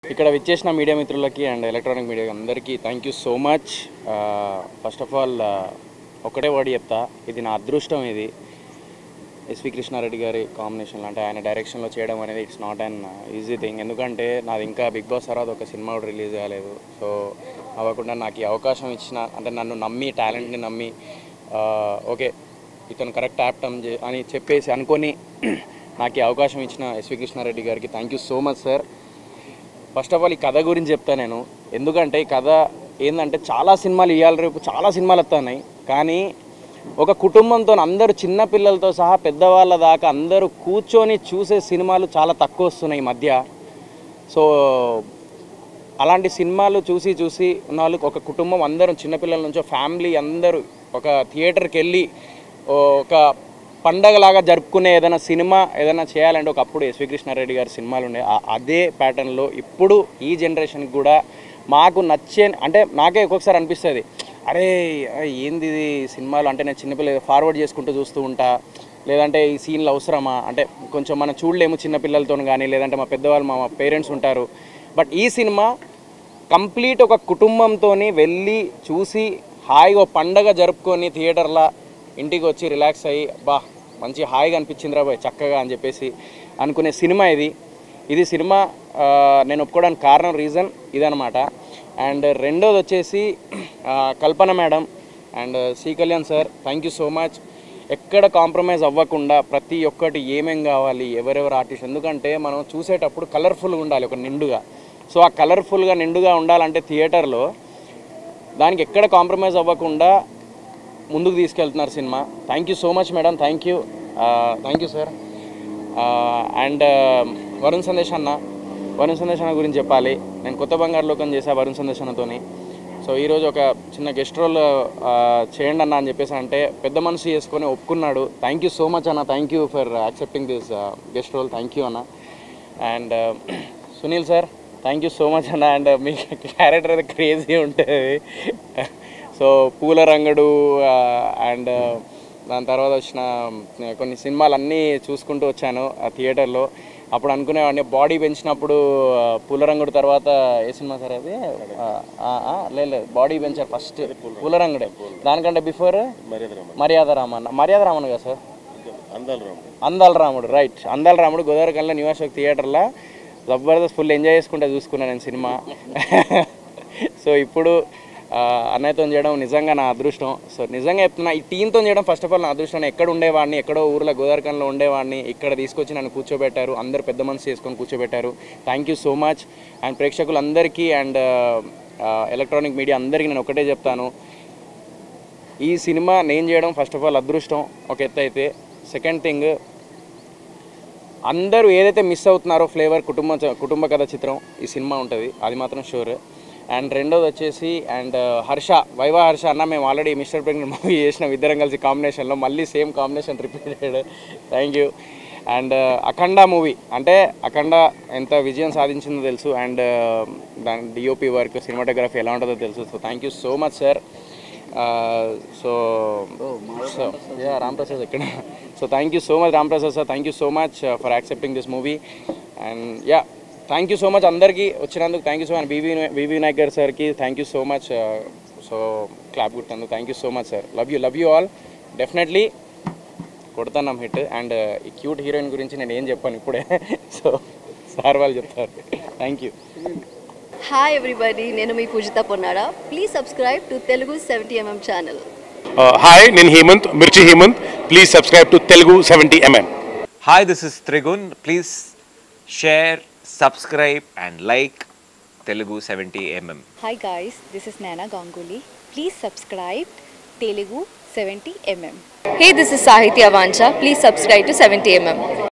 ఇక్కడ విచ్చేసిన మీడియా మిత్రులకి అండ్ ఎలక్ట్రానిక్ మీడియా అందరికీ thank you so much first of all ఒకటే వర్డ్ చెప్తా ఇది నా అదృష్టం ఇది ఎస్వి కృష్ణారెడ్డి గారి కాంబినేషన్లో అంటే ఆయన డైరెక్షన్లో చేయడం అనేది it's not an easy thing ఎందుకంటే నాది ఇంకా బిగ్ బాస్ తర్వాత ఒక సినిమా కూడా రిలీజ్ కాలేదు సో అవ్వకుండా నాకు ఈ అవకాశం ఇచ్చిన అంటే నన్ను నమ్మి టాలెంట్ని నమ్మి ఓకే ఇతను కరెక్ట్ యాప్టమ్ అని చెప్పేసి అనుకొని నాకు ఈ అవకాశం ఇచ్చిన ఎస్వి కృష్ణారెడ్డి గారికి thank you so much sir first of all ఈ కథ గురించి చెప్తా నేను ఎందుకంటే ఈ కథ ఏంటంటే చాలా సినిమాలు ఇవాళ రేపు చాలా సినిమాలు వస్తున్నాయి కానీ ఒక కుటుంబంతో అందరూ చిన్న పిల్లలతో సహా పెద్దవాళ్ళ దాకా అందరూ కూర్చొని చూసే సినిమాలు చాలా తక్కువ వస్తున్నాయి ఈ మధ్య సో అలాంటి సినిమాలు చూసి చూసి ఉన్న వాళ్ళు ఒక కుటుంబం అందరం చిన్నపిల్లల నుంచి ఫ్యామిలీ అందరూ ఒక థియేటర్కి వెళ్ళి ఒక పండగలాగా జరుపుకునే ఏదైనా సినిమా ఏదైనా చేయాలంటే ఒకప్పుడు ఎస్వి కృష్ణారెడ్డి గారి సినిమాలు ఉండే ఆ- అదే ప్యాటర్న్లో ఇప్పుడు ఈ జనరేషన్కి కూడా మాకు నచ్చే అంటే నాకే ఒక్కొక్కసారి అనిపిస్తుంది అరే ఏంది ఇది సినిమాలు అంటే నేను చిన్నపిల్ల ఫార్వర్డ్ చేసుకుంటూ చూస్తూ ఉంటా లేదంటే ఈ సీన్లు అవసరమా అంటే కొంచెం మనం చూడలేము చిన్నపిల్లలతో కానీ లేదంటే మా పెద్దవాళ్ళు మా పేరెంట్స్ ఉంటారు బట్ ఈ సినిమా కంప్లీట్ ఒక కుటుంబంతో వెళ్ళి చూసి హాయిగా ఓ పండగ జరుపుకొని థియేటర్లో ఇంటికి వచ్చి రిలాక్స్ అయ్యి బా మంచి హాయిగా అనిపించింది రాబోయ్ చక్కగా అని చెప్పేసి అనుకునే సినిమా ఇది ఇది సినిమా ఆ, నేను ఒప్పుకోవడానికి కారణం రీజన్ ఇదనమాట అండ్ రెండోది వచ్చేసి ఆ, Kalpana madam and C Kalyan sir thank you so much ఎక్కడ కాంప్రమైజ్ అవ్వకుండా ప్రతి ఒక్కటి ఏమేం కావాలి ఎవరెవరు ఆర్టిస్ట్ ఎందుకంటే మనం చూసేటప్పుడు కలర్ఫుల్గా ఉండాలి ఒక నిండుగా సో ఆ కలర్ఫుల్గా నిండుగా ఉండాలంటే థియేటర్లో దానికి ఎక్కడ కాంప్రమైజ్ అవ్వకుండా ముందుకు తీసుకెళ్తున్నారు cinema thank you so much madam thank you thank you sir and Varun Sandesh అన్న వరుణ్ సందేశ్ అన్న గురించి చెప్పాలి నేను కొత్త బంగారు లోకం చేశా వరుణ్ సందేశ్ అన్నతోని సో ఈరోజు ఒక చిన్న గెస్ట్ రోల్ చేయండి అన్న అని చెప్పేసి అంటే పెద్ద మనసు చేసుకొని ఒప్పుకున్నాడు థ్యాంక్ యూ సో మచ్ అన్న thank you for accepting this guest role thank you అన్న and Sunil sir thank you so much అన్న అండ్ మీ క్యారెక్టర్ అయితే క్రేజీ ఉంటుంది సో పూల రంగడు అండ్ దాని తర్వాత వచ్చిన కొన్ని సినిమాలు అన్నీ చూసుకుంటూ వచ్చాను ఆ థియేటర్లో అప్పుడు అనుకునేవాడిని బాడీ పెంచినప్పుడు ఆ, పూల రంగుడు తర్వాత ఏ సినిమా సార్ అది ఆ, ఆ, ఆ, లేదు లేదు బాడీ పెంచారు ఫస్ట్ పూల రంగుడే దానికంటే బిఫోర్ మర్యాద రామన్న మర్యాద రామన్ కదా సార్ అందాల రాముడు రైట్ అందాల రాముడు గోదావరికల్లా న్యూ అశోక్ థియేటర్లో జబర్దస్త్ ఫుల్ ఎంజాయ్ చేసుకుంటే చూసుకున్నాను నేను సినిమా సో ఇప్పుడు ఆ, అన్నయ్యతో చేయడం నిజంగా నా అదృష్టం సో నిజంగా చెప్తున్నా ఈ టీంతో చేయడం ఫస్ట్ ఆఫ్ ఆల్ నా అదృష్టం నేను ఎక్కడ ఉండేవాడిని ఎక్కడో ఊర్లో గోదావరికంలో ఉండేవాడిని ఇక్కడ తీసుకొచ్చి నన్ను కూర్చోబెట్టారు అందరు పెద్ద మనసు చేసుకొని కూర్చోబెట్టారు thank you so much and ప్రేక్షకులందరికీ అండ్ ఎలక్ట్రానిక్ మీడియా అందరికీ నేను ఒకటే చెప్తాను ఈ సినిమా నేను చేయడం ఫస్ట్ ఆఫ్ ఆల్ అదృష్టం ఒక ఎత్తు అయితే సెకండ్ థింగ్ అందరూ ఏదైతే మిస్ అవుతున్నారో ఫ్లేవర్ కుటుంబ కుటుంబ కథ చిత్రం ఈ సినిమా ఉంటుంది అది మాత్రం షూర్ అండ్ రెండోది వచ్చేసి అండ్ హర్ష వైవా హర్ష అన్న మేము ఆల్రెడీ మిస్టర్ ప్రెగ్నెంట్ మూవీ చేసినాం ఇద్దరం కలిసి కాంబినేషన్లో మళ్ళీ same combination repeated thank you and Akhanda movie అంటే అఖండ ఎంత విజయం సాధించిందో తెలుసు అండ్ దాని డిఓపి వర్క్ సినిమాటోగ్రఫీ ఎలా ఉంటుందో తెలుసు so thank you so much sir so so yeah Ram Prasad ఇక్కడ so thank you so much Ram Prasad sir thank you so much for accepting this movie and yeah thank you so much అందరికీ వచ్చినందుకు thank you so much BV BV Nayak గారు సార్కి thank you so much so clap కొట్టినందుకు thank you so much sir love you love you all definitely కొడతాను hit and ఈ cute heroine గురించి నేను ఏం చెప్పాను ఇప్పుడే సో సార్ వాళ్ళు చెప్తారు థ్యాంక్ యూ హాయ్ ఎవ్రీబడి నేను మీ Poojitha Ponnada please subscribe to Telugu seventy MM channel hi నేను Hemanth Mirchi Hemanth please subscribe to Telugu seventy MM Hi, this is Trigun. Please share, subscribe, and like Telugu 70mm. Hi guys, this is Nana Ganguly. Please subscribe Telugu 70mm. Hey, this is Sahitya Vancha. Please subscribe to 70mm.